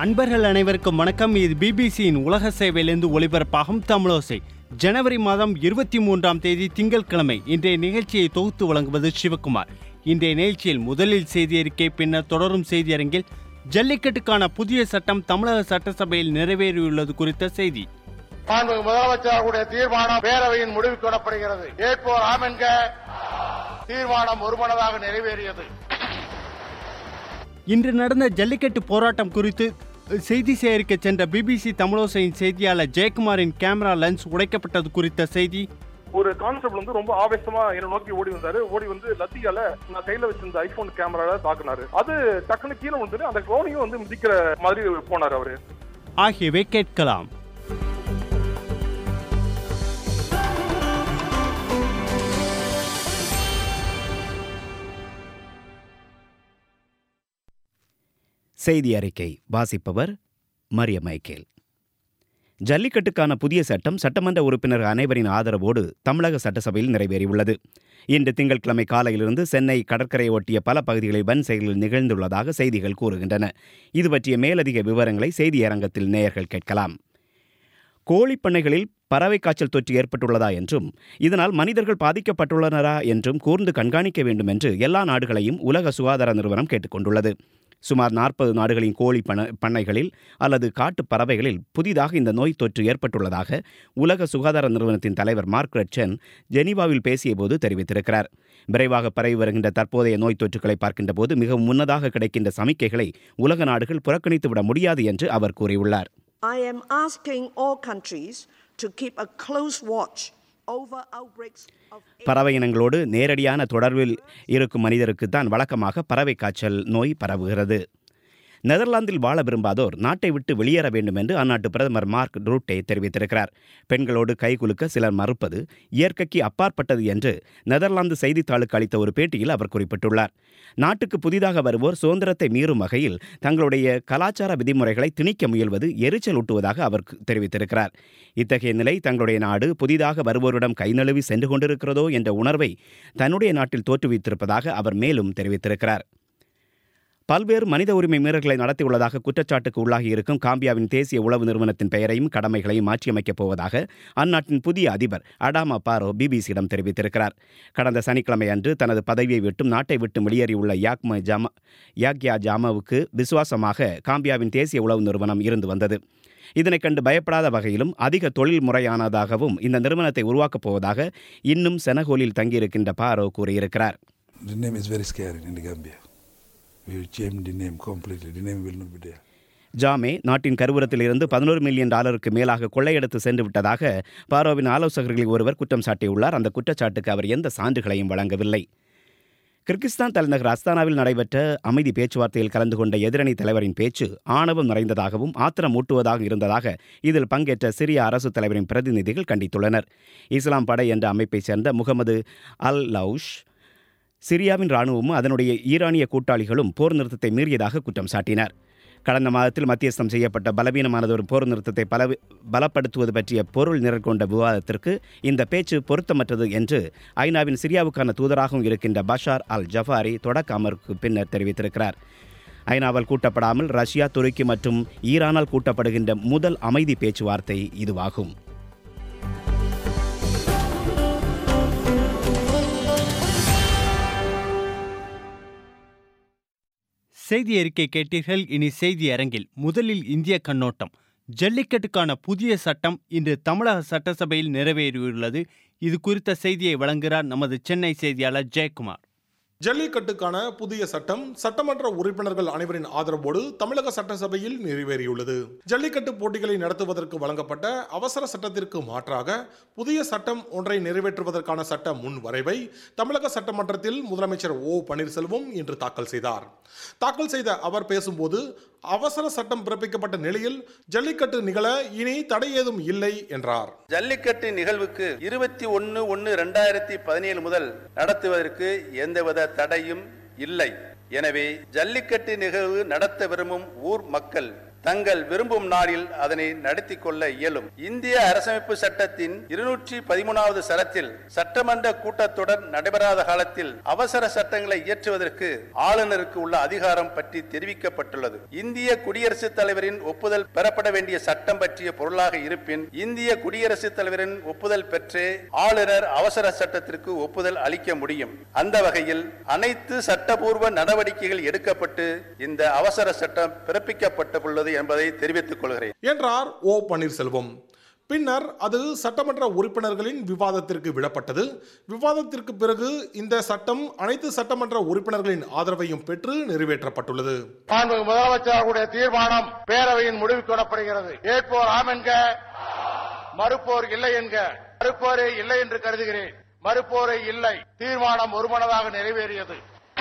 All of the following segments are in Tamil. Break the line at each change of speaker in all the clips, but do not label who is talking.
அன்பர்கள் அனைவருக்கும் வணக்கம் இது பிபிசியின் உலக சேவையிலிருந்து ஒளிபரப்பாகும் தமிழோசை ஜனவரி மாதம் இருபத்தி மூன்றாம் தேதி திங்கட்கிழமை இன்றைய நிகழ்ச்சியை தொகுத்து வழங்குவது சிவகுமார் இன்றைய நிகழ்ச்சியில் முதலில் செய்தி அறிக்கை பின்னர் தொடரும் செய்தியரங்கில் ஜல்லிக்கட்டுக்கான புதிய சட்டம் தமிழக சட்டசபையில் நிறைவேறியுள்ளது குறித்த செய்தி
மாண்பு முதலமைச்சர்களுடைய தீர்மானம் பேரவையின் முடிவுக்கு விடப்படுகிறது ஏற்போர் ஆம் என்க தீர்மானம் ஒருமனதாக நிறைவேறியது
இன்று நடந்த ஜல்லிக்கட்டு போராட்டம் குறித்து செய்தி சேகரிக்க சென்ற பிபிசி தமிழோசையின் செய்தியாளர் ஜெயக்குமாரின் கேமரா லென்ஸ் உடைக்கப்பட்டது குறித்த செய்தி
ஒரு கான்ஸ்டபிள் வந்து ரொம்ப ஆவேசமா என்ன நோக்கி ஓடி வந்தாரு ஓடி வந்து லத்தியால நான் கையில வச்சிருந்த ஐபோன் கேமரால தாக்குனாரு அது டக்குன்னு கீழே வந்து அந்த க்ளோனையும் வந்து மிதிக்கிற மாதிரி போனாரு அவரு
ஆகியவை கேட்கலாம்
செய்தி அறிக்கை வாசிப்பவர் மரிய மைக்கேல் ஜல்லிக்கட்டுக்கான புதிய சட்டம் சட்டமன்ற உறுப்பினர் அனைவரின் ஆதரவோடு தமிழக சட்டசபையில் நிறைவேறியுள்ளது இன்று திங்கட்கிழமை காலையிலிருந்து சென்னை கடற்கரை ஒட்டிய பல பகுதிகளில் வன் செயல்கள் நிகழ்ந்துள்ளதாக செய்திகள் கூறுகின்றன இது பற்றிய மேலதிக விவரங்களை செய்தியரங்கத்தில் நேயர்கள் கேட்கலாம் கோழிப் பண்ணைகளில் பறவை காய்ச்சல் தொற்று ஏற்பட்டுள்ளதா என்றும் இதனால் மனிதர்கள் பாதிக்கப்பட்டுள்ளனரா என்றும் கூர்ந்து கண்காணிக்க வேண்டும் என்று எல்லா நாடுகளையும் உலக சுகாதார நிறுவனம் கேட்டுக்கொண்டுள்ளது சுமார் நாற்பது நாடுகளின் கோழி பண்ண பண்ணைகளில் அல்லது காட்டுப் பறவைகளில் புதிதாக இந்த நோய் தொற்று ஏற்பட்டுள்ளதாக உலக சுகாதார நிறுவனத்தின் தலைவர் மார்க்ரெட் சென் ஜெனீவாவில் பேசியபோது தெரிவித்திருக்கிறார் விரைவாக பரவி வருகின்ற தற்போதைய நோய் தொற்றுகளை பார்க்கின்ற போது மிகவும் முன்னதாக கிடைக்கின்ற சமிக்கைகளை உலக நாடுகள் புறக்கணித்துவிட முடியாது என்று அவர் கூறியுள்ளார்
I am asking all countries to keep a close watch over outbreaks of
பறவை இனங்களோடு நேரடியான தொடர்பில் இருக்கும் மனிதருக்குத்தான் வழக்கமாக பறவை காய்ச்சல் நோய் பரவுகிறது நெதர்லாந்தில் வாழ விரும்பாதோர் நாட்டை விட்டு வெளியேற வேண்டும் என்று அந்நாட்டு பிரதமர் மார்க் ரூட்டே தெரிவித்திருக்கிறார் பெண்களோடு கைகுலுக்க சிலர் மறுப்பது இயற்கைக்கு அப்பாற்பட்டது என்று நெதர்லாந்து செய்தித்தாளுக்கு அளித்த ஒரு பேட்டியில் அவர் குறிப்பிட்டுள்ளார் நாட்டுக்கு புதிதாக வருவோர் சுதந்திரத்தை மீறும் வகையில் தங்களுடைய கலாச்சார விதிமுறைகளை திணிக்க முயல்வது எரிச்சல் ஊட்டுவதாக அவர் தெரிவித்திருக்கிறார் இத்தகைய நிலை தங்களுடைய நாடு புதிதாக வருவோரிடம் கைநழுவி சென்று கொண்டிருக்கிறதோ என்ற உணர்வை தன்னுடைய நாட்டில் தோற்றுவித்திருப்பதாக அவர் மேலும் தெரிவித்திருக்கிறார் பல்வேறு மனித உரிமை மீறல்களை நடத்தியுள்ளதாக குற்றச்சாட்டுக்கு உள்ளாகி இருக்கும் காம்பியாவின் தேசிய உளவு நிறுவனத்தின் பெயரையும் கடமைகளையும் மாற்றியமைக்கப் போவதாக அந்நாட்டின் புதிய அதிபர் அடாமா பாரோ பிபிசியிடம் தெரிவித்திருக்கிறார் கடந்த சனிக்கிழமை அன்று தனது பதவியை விட்டும் நாட்டை விட்டு வெளியேறியுள்ள யாக்ம ஜாமா யாக்யா ஜாமாவுக்கு விசுவாசமாக காம்பியாவின் தேசிய உளவு நிறுவனம் இருந்து வந்தது இதனைக் கண்டு பயப்படாத வகையிலும் அதிக தொழில் முறையானதாகவும் இந்த நிறுவனத்தை உருவாக்கப் போவதாக இன்னும் செனகோலில் தங்கியிருக்கின்ற பாரோ கூறியிருக்கிறார்
The name is very scary in the Gambia. We will change the name completely. The name will not be there.
ஜாமே நாட்டின் கருவூரத்திலிருந்து பதினோரு மில்லியன் டாலருக்கு மேலாக கொள்ளையெடுத்து சென்று விட்டதாக பாரோவின் ஆலோசகர்களில் ஒருவர் குற்றம் சாட்டியுள்ளார் அந்த குற்றச்சாட்டுக்கு அவர் எந்த சான்றுகளையும் வழங்கவில்லை கிர்கிஸ்தான் தலைநகர் அஸ்தானாவில் நடைபெற்ற அமைதி பேச்சுவார்த்தையில் கலந்து கொண்ட எதிரணி தலைவரின் பேச்சு ஆணவம் நிறைந்ததாகவும் ஆத்திரம் ஊட்டுவதாக இருந்ததாக இதில் பங்கேற்ற சிரிய அரசு தலைவரின் பிரதிநிதிகள் கண்டித்துள்ளனர் இஸ்லாம் படை என்ற அமைப்பைச் சேர்ந்த முகமது அல் லவுஷ் சிரியாவின் இராணுவமும் அதனுடைய ஈரானிய கூட்டாளிகளும் போர் நிறுத்தத்தை மீறியதாக குற்றம் சாட்டினார் கடந்த மாதத்தில் மத்தியஸ்தம் செய்யப்பட்ட பலவீனமானது ஒரு போர் நிறுத்தத்தை பல பலப்படுத்துவது பற்றிய பொருள் நிரல் கொண்ட விவாதத்திற்கு இந்த பேச்சு பொருத்தமற்றது என்று ஐநாவின் சிரியாவுக்கான தூதராகவும் இருக்கின்ற பஷார் அல் ஜஃபாரி தொடக்க அமர்வுக்கு பின்னர் தெரிவித்திருக்கிறார் ஐநாவால் கூட்டப்படாமல் ரஷ்யா துருக்கி மற்றும் ஈரானால் கூட்டப்படுகின்ற முதல் அமைதி பேச்சுவார்த்தை இதுவாகும்
செய்தி அறிக்கை கேட்டீர்கள் இனி செய்தி அரங்கில் முதலில் இந்திய கண்ணோட்டம் ஜல்லிக்கட்டுக்கான புதிய சட்டம் இன்று தமிழக சட்டசபையில் நிறைவேறியுள்ளது இது குறித்த செய்தியை வழங்குகிறார் நமது சென்னை செய்தியாளர் ஜெயக்குமார்
ஜல்லிக்கட்டுக்கான புதிய சட்டம் சட்டமன்ற உறுப்பினர்கள் அனைவரின் ஆதரவோடு தமிழக சட்டசபையில் நிறைவேறியுள்ளது ஜல்லிக்கட்டு போட்டிகளை நடத்துவதற்கு வழங்கப்பட்ட அவசர சட்டத்திற்கு மாற்றாக புதிய சட்டம் ஒன்றை நிறைவேற்றுவதற்கான சட்ட முன் வரைவை தமிழக சட்டமன்றத்தில் முதலமைச்சர் ஓ பன்னீர்செல்வம் இன்று தாக்கல் செய்தார் தாக்கல் செய்த அவர் பேசும்போது அவசர சட்டம் பிறப்பிக்கப்பட்ட நிலையில் ஜல்லிக்கட்டு நிகழ இனி தடை ஏதும் இல்லை என்றார்
ஜல்லிக்கட்டு நிகழ்வுக்கு இருபத்தி ஒன்று ஒன்று ரெண்டாயிரத்தி பதினேழு முதல் நடத்துவதற்கு எந்தவித தடையும் இல்லை எனவே ஜல்லிக்கட்டு நிகழ்வு நடத்த விரும்பும் ஊர் மக்கள் தங்கள் விரும்பும் நாளில் அதனை நடத்தி கொள்ள இயலும் இந்திய அரசமைப்பு சட்டத்தின் இருநூற்றி பதிமூணாவது சரத்தில் சட்டமன்ற கூட்டத்தொடர் நடைபெறாத காலத்தில் அவசர சட்டங்களை இயற்றுவதற்கு ஆளுநருக்கு உள்ள அதிகாரம் பற்றி தெரிவிக்கப்பட்டுள்ளது இந்திய குடியரசுத் தலைவரின் ஒப்புதல் பெறப்பட வேண்டிய சட்டம் பற்றிய பொருளாக இருப்பின் இந்திய குடியரசுத் தலைவரின் ஒப்புதல் பெற்றே ஆளுநர் அவசர சட்டத்திற்கு ஒப்புதல் அளிக்க முடியும் அந்த வகையில் அனைத்து சட்டபூர்வ நடவடிக்கைகள் எடுக்கப்பட்டு இந்த அவசர சட்டம் பிறப்பிக்கப்பட்டுள்ளது என்பதை தெரிவித்துக் கொள்கிறேன்
என்றார் ஓ பன்னீர்செல்வம் பின்னர் அது சட்டமன்ற உறுப்பினர்களின் விவாதத்திற்கு விடப்பட்டது விவாதத்திற்கு பிறகு இந்த சட்டம் அனைத்து சட்டமன்ற உறுப்பினர்களின் ஆதரவையும் பெற்று நிறைவேற்றப்பட்டுள்ளது
மாண்புமிகு முதலமைச்சர் அவர்களுடைய தீர்மானம் பேரவையின் முடிவுக்கு விடப்படுகிறது ஏற்போர் ஆம் என்க மறுப்போர் இல்லை என்க மறுப்போரே இல்லை என்று கருதுகிறேன் மறுப்போரே இல்லை தீர்மானம் ஒருமனதாக நிறைவேறியது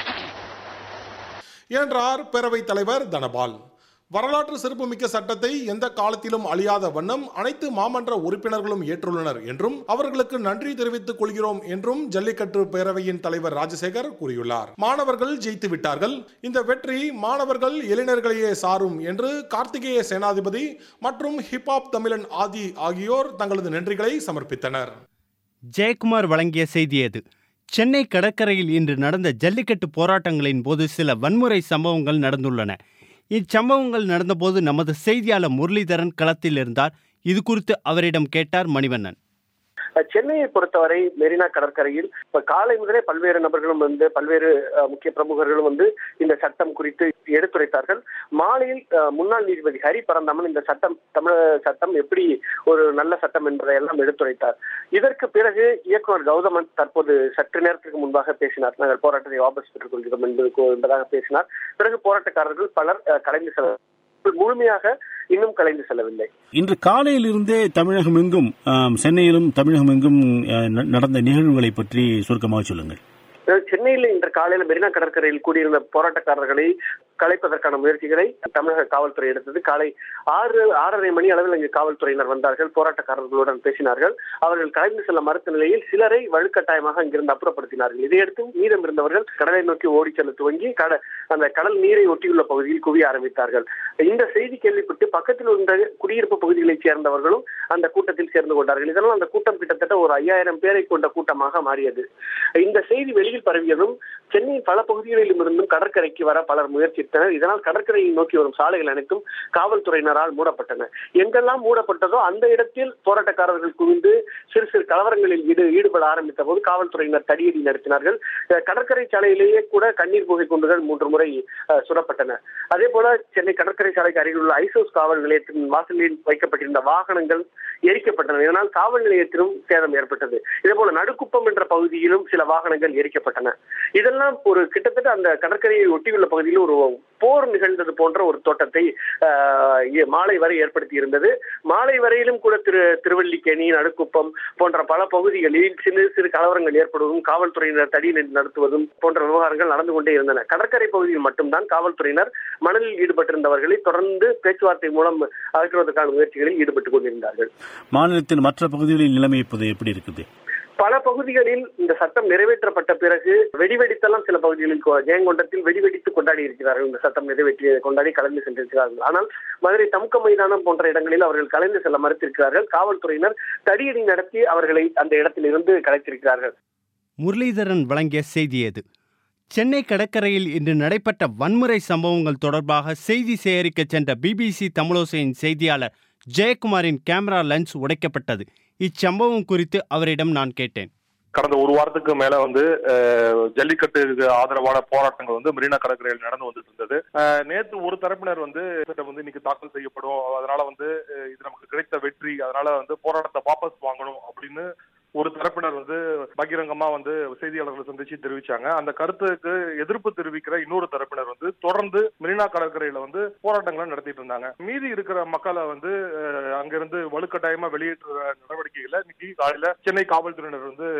என்றார் பேரவைத் தலைவர் தனபால் வரலாற்று சிறப்புமிக்க சட்டத்தை எந்த காலத்திலும் அழியாத வண்ணம் அனைத்து மாமன்ற உறுப்பினர்களும் ஏற்றுள்ளனர் என்றும் அவர்களுக்கு நன்றி தெரிவித்துக் கொள்கிறோம் என்றும் ஜல்லிக்கட்டு பேரவையின் தலைவர் ராஜசேகர் கூறியுள்ளார் மாணவர்கள் ஜெயித்து விட்டார்கள் இந்த வெற்றி மாணவர்கள் இளைஞர்களையே சாரும் என்று கார்த்திகேய சேனாதிபதி மற்றும் ஹிப்ஹாப் தமிழன் ஆதி ஆகியோர் தங்களது நன்றிகளை சமர்ப்பித்தனர்
ஜெயக்குமார் வழங்கிய செய்தி அது சென்னை கடற்கரையில் இன்று நடந்த ஜல்லிக்கட்டு போராட்டங்களின் போது சில வன்முறை சம்பவங்கள் நடந்துள்ளன இச்சம்பவங்கள் நடந்தபோது நமது செய்தியாளர் முரளிதரன் களத்தில் இருந்தார் இது குறித்து அவரிடம் கேட்டார் மணிவண்ணன்
சென்னையை பொறுத்தவரை மெரினா கடற்கரையில் இப்ப காலை முதலே பல்வேறு நபர்களும் வந்து பல்வேறு அஹ், முக்கிய பிரமுகர்களும் வந்து இந்த சட்டம் குறித்து எடுத்துரைத்தார்கள் மாலையில் அஹ், முன்னாள் நீதிபதி ஹரி பரந்தாமன் இந்த சட்டம் தமிழக சட்டம் எப்படி ஒரு நல்ல சட்டம் என்பதை எல்லாம் எடுத்துரைத்தார் இதற்கு பிறகு இயக்குனர் கௌதமன் தற்போது சற்று நேரத்திற்கு முன்பாக பேசினார் நாங்கள் போராட்டத்தை வாபஸ் பெற்றுக் கொள்கிறோம் என்பது என்பதாக பேசினார் பிறகு போராட்டக்காரர்கள் பலர் அஹ், கலைந்து செல்ல முழுமையாக இன்னும் கலைந்து செல்லவில்லை
இன்று காலையிலிருந்தே தமிழகம் எங்கும் ஆம், சென்னையிலும் தமிழகம் எங்கும் அஹ், ந- நடந்த நிகழ்வுகளை பற்றி சுருக்கமாக சொல்லுங்கள்
அதாவது சென்னையில் இன்று காலையில் மெரினா கடற்கரையில் கூடியிருந்த போராட்டக்காரர்களை கலைப்பதற்கான முயற்சிகளை தமிழக காவல்துறை எடுத்தது காலை ஆறு ஆறரை மணி அளவில் இங்கு காவல்துறையினர் வந்தார்கள் போராட்டக்காரர்களுடன் பேசினார்கள் அவர்கள் கலைந்து செல்ல மறுத்த நிலையில் சிலரை வலுக்கட்டாயமாக இங்கிருந்து அப்புறப்படுத்தினார்கள் இதையடுத்து மீதம் இருந்தவர்கள் கடலை நோக்கி ஓடி செல்ல துவங்கி கட அந்த கடல் நீரை ஒட்டியுள்ள பகுதியில் குவிய ஆரம்பித்தார்கள் இந்த செய்தி கேள்விப்பட்டு பக்கத்தில் உள்ள குடியிருப்பு பகுதிகளைச் சேர்ந்தவர்களும் அந்த கூட்டத்தில் சேர்ந்து கொண்டார்கள் இதனால் அந்த கூட்டம் கிட்டத்தட்ட ஒரு ஐயாயிரம் பேரை கொண்ட கூட்டமாக மாறியது இந்த செய்தி வெளியில் பரவியதும் சென்னையின் பல பகுதிகளிலும் இருந்தும் கடற்கரைக்கு வர பலர் முயற்சித்தனர் இதனால் கடற்கரையை நோக்கி வரும் சாலைகள் அனைத்தும் காவல்துறையினரால் மூடப்பட்டன எங்கெல்லாம் மூடப்பட்டதோ அந்த இடத்தில் போராட்டக்காரர்கள் குவிந்து சிறு சிறு கலவரங்களில் ஈடு ஈடுபட ஆரம்பித்த போது காவல்துறையினர் தடியடி நடத்தினார்கள் அஹ் கடற்கரை சாலையிலேயே கூட கண்ணீர் புகை குண்டுகள் மூன்று முறை அஹ், சுடப்பட்டன அதே போல சென்னை கடற்கரை சாலைக்கு அருகில் உள்ள ஐசோஸ் காவல் நிலையத்தின் வாசலில் வைக்கப்பட்டிருந்த வாகனங்கள் எரிக்கப்பட்டன இதனால் காவல் நிலையத்திலும் சேதம் ஏற்பட்டது இதே போல நடுக்குப்பம் என்ற பகுதியிலும் சில வாகனங்கள் எரிக்கப்பட்டன இதெல்லாம் ஒரு கிட்டத்தட்ட அந்த கடற்கரையை ஒட்டியுள்ள பகுதியில் ஒரு போர் நிகழ்ந்தது போன்ற ஒரு தோட்டத்தை ஆஹ், இ- மாலை வரை ஏற்படுத்தி இருந்தது மாலை வரையிலும் கூட திரு திருவல்லிக்கேணி நடுக்குப்பம் போன்ற பல பகுதிகளில் சிறு சிறு கலவரங்கள் ஏற்படுவதும் காவல்துறையினர் தடி நடத்துவதும் போன்ற விவகாரங்கள் நடந்து கொண்டே இருந்தன கடற்கரை பகுதியில் மட்டும்தான் காவல்துறையினர் மணலில் ஈடுபட்டிருந்தவர்களை தொடர்ந்து பேச்சுவார்த்தை மூலம் அகற்றுவதற்கான முயற்சிகளில் ஈடுபட்டுக் கொண்டிருந்தார்கள்
மாநிலத்தின் மற்ற பகுதிகளில் நிலைமை இப்போது எப்படி இருக்குது
பல பகுதிகளில் இந்த சட்டம் நிறைவேற்றப்பட்ட பிறகு வெடிவெடித்தெல்லாம் சில பகுதிகளில் கொ- ஜெயங்கொண்டத்தில் வெடிவெடித்து கொண்டாடி இருக்கிறார்கள் இந்த சட்டம் நிறைவேற்றி கொண்டாடி கலந்து சென்றிருக்கிறார்கள் ஆனால் மதுரை தமுக்க மைதானம் போன்ற இடங்களில் அவர்கள் கலந்து செல்ல மறுத்திருக்கிறார்கள் காவல்துறையினர் தடியடி நடத்தி அவர்களை அந்த இடத்தில் இருந்து கலைத்திருக்கிறார்கள்
முரளிதரன் வழங்கிய செய்தி அது சென்னை கடற்கரையில் இன்று நடைபெற்ற வன்முறை சம்பவங்கள் தொடர்பாக செய்தி சேகரிக்க சென்ற பிபிசி தமிழோசையின் செய்தியாளர் ஜெயக்குமாரின் கேமரா லென்ஸ் உடைக்கப்பட்டது இச்சம்பவம் குறித்து அவரிடம் நான் கேட்டேன்
கடந்த ஒரு வாரத்துக்கு மேல வந்து அஹ், ஜல்லிக்கட்டுக்கு ஆதரவான போராட்டங்கள் வந்து மெரினா கடற்கரையில் நடந்து வந்துட்டு இருந்தது அஹ், நேத்து ஒரு தரப்பினர் வந்து சட்டம் வந்து இன்னைக்கு தாக்கல் செய்யப்படும் அதனால வந்து அஹ், இது நமக்கு கிடைத்த வெற்றி அதனால வந்து போராட்டத்தை வாபஸ் வாங்கணும் அப்படின்னு ஒரு தரப்பினர் வந்து பகிரங்கமா வந்து செய்தியாளர்களை சந்திச்சு தெரிவிச்சாங்க அந்த கருத்துக்கு எதிர்ப்பு தெரிவிக்கிற இன்னொரு தரப்பினர் வந்து தொடர்ந்து மெரினா கடற்கரையில வந்து போராட்டங்களை நடத்திட்டு இருந்தாங்க மீதி இருக்கிற மக்களை வந்து அஹ், அங்கிருந்து வலுக்கட்டாயமா வெளியேற்றுற நடவடிக்கைகளை இன்னைக்கு காலையில சென்னை காவல்துறையினர் வந்து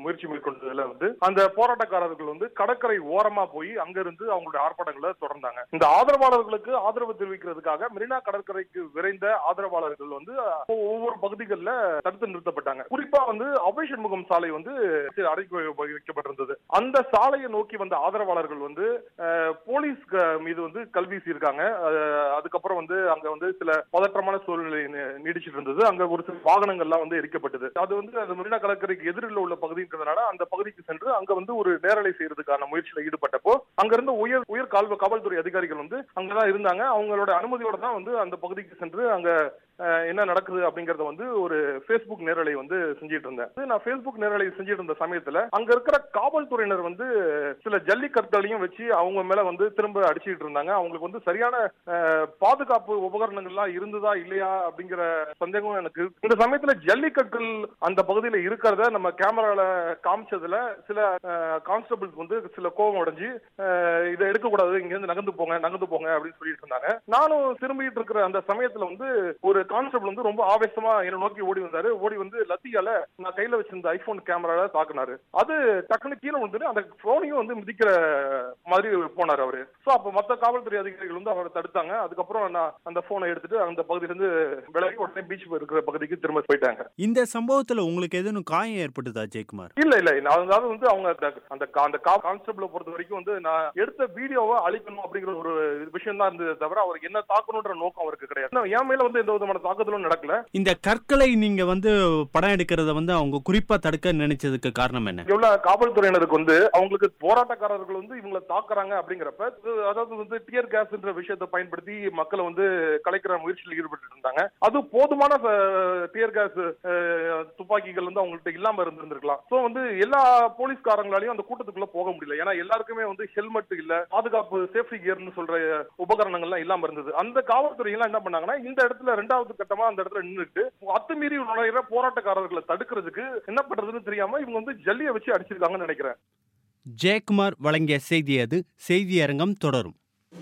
முயற்சி மேற்கொண்டதுல வந்து அந்த போராட்டக்காரர்கள் வந்து கடற்கரை ஓரமா போய் அங்கிருந்து அவங்களுடைய ஆர்ப்பாட்டங்களை தொடர்ந்தாங்க இந்த ஆதரவாளர்களுக்கு ஆதரவு தெரிவிக்கிறதுக்காக மெரினா கடற்கரைக்கு விரைந்த ஆதரவாளர்கள் வந்து ஒவ்வொரு பகுதிகளில் தடுத்து நிறுத்தப்பட்டாங்க குறிப்பா வந்து அபய் சண்முகம் சாலை வந்து அடைக்கி வைக்கப்பட்டிருந்தது அந்த சாலையை நோக்கி வந்த ஆதரவாளர்கள் வந்து அஹ், போலீஸ் க- மீது வந்து கல்வீசி இருக்காங்க அஹ், அதுக்கப்புறம் வந்து அங்க வந்து சில பதற்றமான சூழ்நிலை நீ- நீடிச்சிட்டு இருந்தது அங்க ஒரு சில வாகனங்கள்லாம் வந்து எரிக்கப்பட்டது அது வந்து அது மெரினா கடற்கரைக்கு எதிரில் உள்ள பகுதின்றதுனால அந்த பகுதிக்கு சென்று அங்க வந்து ஒரு நேரலை செய்யறதுக்கான முயற்சியில ஈடுபட்டப்போ அங்க இருந்த உயர் உயர் காவல் காவல்துறை அதிகாரிகள் வந்து அங்கதான் இருந்தாங்க அவங்களோட அனுமதியோட தான் வந்து அந்த பகுதிக்கு சென்று அங்க அஹ், என்ன நடக்குது அப்படிங்கறத வந்து ஒரு Facebook நேரலை வந்து செஞ்சிட்டு இருந்தேன் அது நான் Facebook நேரலை செஞ்சிட்டு இருந்த சமயத்துல அங்க இருக்கிற காவல்துறையினர் வந்து சில ஜல்லிக்கற்களையும் வச்சு அவங்க மேல வந்து திரும்ப அடிச்சிட்டு இருந்தாங்க அவங்களுக்கு வந்து சரியான அஹ், பாதுகாப்பு உபகரணங்கள்லாம் இருந்ததா இல்லையா அப்படிங்கிற சந்தேகம் எனக்கு இருக்கு. இந்த சமயத்துல ஜல்லிக்கற்கள் அந்த பகுதியில இருக்கிறத நம்ம கேமரால காமிச்சதுல சில கான்ஸ்டபிள்ஸ் வந்து சில கோபம் அடைஞ்சு அஹ், இதை எடுக்கக்கூடாது இங்க இருந்து நகர்ந்து போங்க நகர்ந்து போங்க அப்படின்னு சொல்லிட்டு இருந்தாங்க நானும் திரும்பிட்டு இருக்கிற அந்த சமயத்துல வந்து ஒரு கான்ஸ்டபிள் வந்து ரொம்ப ஆவேசமா என்ன நோக்கி ஓடி வந்தாரு ஓடி வந்து லத்தியால நான் கையில வச்சிருந்த ஐபோன் கேமரால தாக்குனாரு அது டக்குனு கீழே வந்து அந்த போனையும் வந்து மிதிக்கிற மாதிரி போனாரு அவரு சோ அப்ப மத்த காவல்துறை அதிகாரிகள் வந்து அவரை தடுத்தாங்க அதுக்கப்புறம் நான் அந்த போனை எடுத்துட்டு அந்த பகுதியில இருந்து விலகி உடனே பீச் இருக்கிற பகுதிக்கு திரும்ப போயிட்டாங்க
இந்த சம்பவத்துல உங்களுக்கு எதுவும் காயம் ஏற்பட்டதா ஜெயக்குமார்
இல்ல இல்ல நான் அதாவது வந்து அவங்க அந்த- அந்த கா- அந்த கான்ஸ்டபிள பொறுத்த வரைக்கும் வந்து நான் எடுத்த வீடியோவை அழிக்கணும் அப்படிங்கிற ஒரு விஷயம் தான் இருந்தது தவிர அவருக்கு என்ன தாக்கணும்ன்ற நோக்கம் அவருக்கு கிடையாது நான் என் மேல வந்து எந்த விதமான தாக்குதலும் நடக்கல
இந்த கற்களை நீங்க வந்து படம் எடுக்கிறத வந்து அவங்க குறிப்பா தடுக்க நினைச்சதுக்கு காரணம் என்ன
இங்க உள்ள காவல்துறையினருக்கு வந்து அவங்களுக்கு போராட்டக்காரர்கள் வந்து இவங்களை தாக்குறாங்க அப்படிங்கிறப்ப இது அதாவது வந்து டியர் கேஸ்ன்ற விஷயத்தை பயன்படுத்தி மக்களை வந்து கலைக்கிற முயற்சியில் ஈடுபட்டு இருந்தாங்க அது போதுமான டியர் கேஸ் துப்பாக்கிகள் வந்து அவங்கள்ட்ட இல்லாம இருந்திருந்திருக்கலாம் சோ வந்து எல்லா போலீஸ்காரங்களாலையும் அந்த கூட்டத்துக்குள்ள போக முடியல ஏன்னா எல்லாருக்குமே வந்து ஹெல்மெட் இல்ல பாதுகாப்பு சேஃப்டி கியர்னு சொல்ற உபகரணங்கள்லாம் இல்லாம இருந்தது அந்த காவல்துறை எல்லாம் என்ன பண்ணாங்கன்னா இந்த இடத்துல ரெண்டாவது கட்டமா அந்த இடத்துல நின்னுட்டு அத்துமீறி நுழையிற போராட்டக்காரர்களை தடுக்கிறதுக்கு என்ன பண்றதுன்னு தெரியாம இவங்க வந்து ஜல்லியை வச்சு அடிச்சிருக்காங்கன்னு நினைக்கிறேன்
ஜெயக்குமார் வழங்கிய செய்தி அது செய்தி அரங்கம் தொடரும்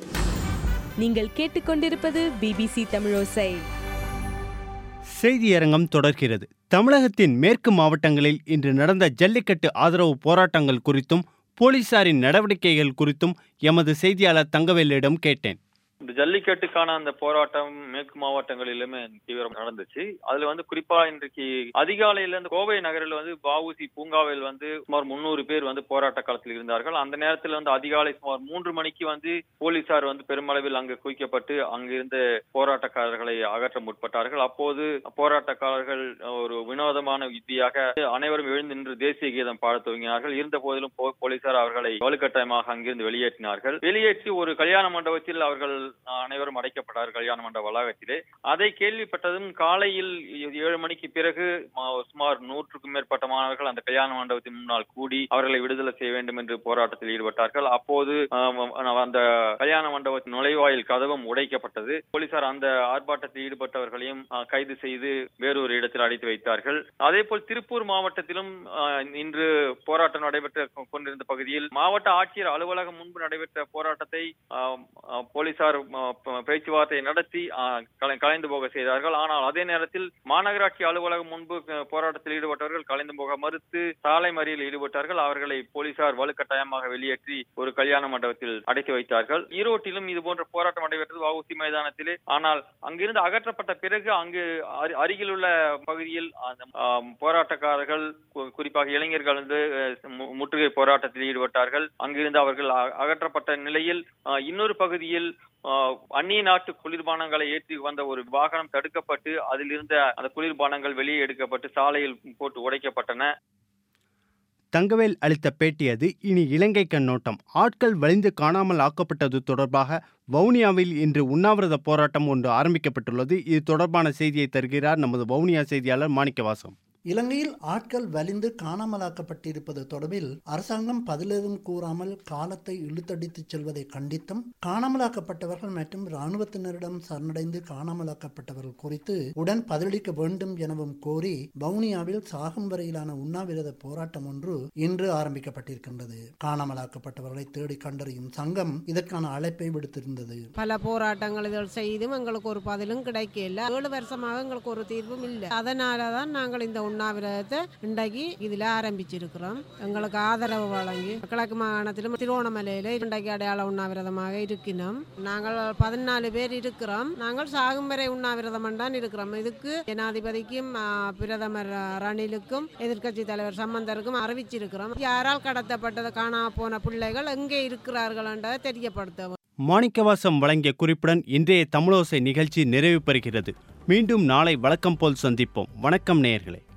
நீங்கள் கேட்டுக்கொண்டிருப்பது பிபிசி தமிழோசை
செய்தி அரங்கம் தொடர்கிறது தமிழகத்தின் மேற்கு மாவட்டங்களில் இன்று நடந்த ஜல்லிக்கட்டு ஆதரவு போராட்டங்கள் குறித்தும் போலீசாரின் நடவடிக்கைகள் குறித்தும் எமது செய்தியாளர் தங்கவேலிடம் கேட்டேன்
இந்த ஜல்லிக்கட்டுக்கான அந்த போராட்டம் மேற்கு மாவட்டங்களிலுமே தீவிரம் நடந்துச்சு அதுல வந்து குறிப்பா இன்றைக்கு அதிகாலையில இந்த கோவை நகரில் வந்து வஉசி பூங்காவில் வந்து சுமார் முன்னூறு பேர் வந்து போராட்ட காலத்தில் இருந்தார்கள் அந்த நேரத்தில் வந்து அதிகாலை சுமார் மூன்று மணிக்கு வந்து போலீசார் வந்து பெருமளவில் அங்கு குவிக்கப்பட்டு அங்கிருந்த போராட்டக்காரர்களை அகற்ற முற்பட்டார்கள் அப்போது போராட்டக்காரர்கள் ஒரு வினோதமான யுத்தியாக அனைவரும் எழுந்து நின்று தேசிய கீதம் பாடத் துவங்கினார்கள் இருந்த போதிலும் போ- போலீசார் அவர்களை வலுக்கட்டாயமாக அங்கிருந்து வெளியேற்றினார்கள் வெளியேற்றி ஒரு கல்யாண மண்டபத்தில் அவர்கள் அனைவரும் அடைக்கப்பட்டார்கள் கல்யாண மண்டப வளாகத்திலே அதை கேள்விப்பட்டதும் காலையில் ஏழு மணிக்கு பிறகு ம- சுமார் நூற்றுக்கும் மேற்பட்ட மாணவர்கள் அந்த கல்யாண மண்டபத்தின் முன்னால் கூடி அவர்களை விடுதலை செய்ய வேண்டும் என்று போராட்டத்தில் ஈடுபட்டார்கள் அப்போது ஆம், அந்த கல்யாண மண்டபத்தின் நுழைவாயில் கதவும் உடைக்கப்பட்டது போலீசார் அந்த ஆர்ப்பாட்டத்தில் ஈடுபட்டவர்களையும் ஆ, கைது செய்து வேறொரு இடத்தில் அடைத்து வைத்தார்கள் அதே போல் திருப்பூர் மாவட்டத்திலும் ஆ, இன்று போராட்டம் நடைபெற்ற கொ- கொண்டிருந்த பகுதியில் மாவட்ட ஆட்சியர் அலுவலகம் முன்பு நடைபெற்ற போராட்டத்தை ஆ, ஆ, போலீசார் ஆ, ப- பேச்சுவார்த்தை நடத்தி ஆ, கலை- கலைந்து போக செய்தார்கள் ஆனால் அதே நேரத்தில் மாநகராட்சி அலுவலகம் முன்பு அ, போராட்டத்தில் ஈடுபட்டவர்கள் கலைந்து போக மறுத்து சாலை மறியலில் ஈடுபட்டார்கள் அவர்களை போலீசார் வலுக்கட்டாயமாக வெளியேற்றி ஒரு கல்யாண மண்டபத்தில் அடைத்து வைத்தார்கள் ஈரோட்டிலும் இது போன்ற போராட்டம் நடைபெற்றது வஉசி மைதானத்திலே ஆனால் அங்கிருந்து அகற்றப்பட்ட பிறகு அங்கு அரு- அருகிலுள்ள பகுதியில் அந்த ஆம், போராட்டக்காரர்கள் கு- குறிப்பாக இளைஞர்கள் வந்து அஹ், மு- முற்றுகை போராட்டத்தில் ஈடுபட்டார்கள் அங்கிருந்து அவர்கள் அ- அகற்றப்பட்ட நிலையில் அஹ், இன்னொரு பகுதியில் அஹ், அந்நிய நாட்டு குளிர்பானங்களை ஏற்றி வந்த ஒரு வாகனம் தடுக்கப்பட்டு அதில் இருந்த அந்த குளிர்பானங்கள் வெளியே எடுக்கப்பட்டு சாலையில் போட்டு உடைக்கப்பட்டன
தங்கவேல் அளித்த பேட்டி அது இனி இலங்கை கண்ணோட்டம் ஆட்கள் வலிந்து காணாமல் ஆக்கப்பட்டது தொடர்பாக வவுனியாவில் இன்று உண்ணாவிரத போராட்டம் ஒன்று ஆரம்பிக்கப்பட்டுள்ளது இது தொடர்பான செய்தியை தருகிறார் நமது வவுனியா செய்தியாளர் மாணிக்கவாசம்
இலங்கையில் ஆட்கள் வலிந்து காணாமலாக்கப்பட்டிருப்பது தொடர்பில் அரசாங்கம் பதிலெதும் கூறாமல் காலத்தை இழுத்தடித்துச் செல்வதை கண்டித்தும் காணாமலாக்கப்பட்டவர்கள் மற்றும் இராணுவத்தினரிடம் சரணடைந்து காணாமலாக்கப்பட்டவர்கள் குறித்து உடன் பதிலளிக்க வேண்டும் எனவும் கோரி வவுனியாவில் சாகும் வரையிலான உண்ணாவிரத போராட்டம் ஒன்று இன்று ஆரம்பிக்கப்பட்டிருக்கின்றது காணாமலாக்கப்பட்டவர்களை தேடி கண்டறியும் சங்கம் இதற்கான அழைப்பை விடுத்திருந்தது
பல போராட்டங்கள் இதில் செய்தும் எங்களுக்கு ஒரு பதிலும் கிடைக்கல ஏழு வருஷமாக எங்களுக்கு ஒரு தீர்வும் இல்லை அதனால தான் நாங்கள் இந்த உண்ணாவிரதத்தை இன்றைக்கு இதில் ஆரம்பிச்சிருக்கிறோம் எங்களுக்கு ஆதரவு வழங்கி கிழக்கு மாகாணத்திலும் திருவோணமலையில் இன்றைக்கு அடையாள உண்ணாவிரதமாக இருக்கிறோம் நாங்கள் பதினாலு பேர் இருக்கிறோம் நாங்கள் சாகும் வரை உண்ணாவிரதம் தான் இருக்கிறோம் இதுக்கு ஜனாதிபதிக்கும் ஆ, பிரதமர் ரணிலுக்கும் எதிர்க்கட்சி தலைவர் சம்பந்தருக்கும் அறிவிச்சிருக்கிறோம் யாரால் கடத்தப்பட்டது காணாம போன பிள்ளைகள் எங்கே இருக்கிறார்கள் என்றதை தெரியப்படுத்தவும்
மாணிக்கவாசம் வழங்கிய குறிப்புடன் இன்றைய தமிழோசை நிகழ்ச்சி நிறைவு பெறுகிறது மீண்டும் நாளை வழக்கம் போல் சந்திப்போம் வணக்கம் நேயர்களே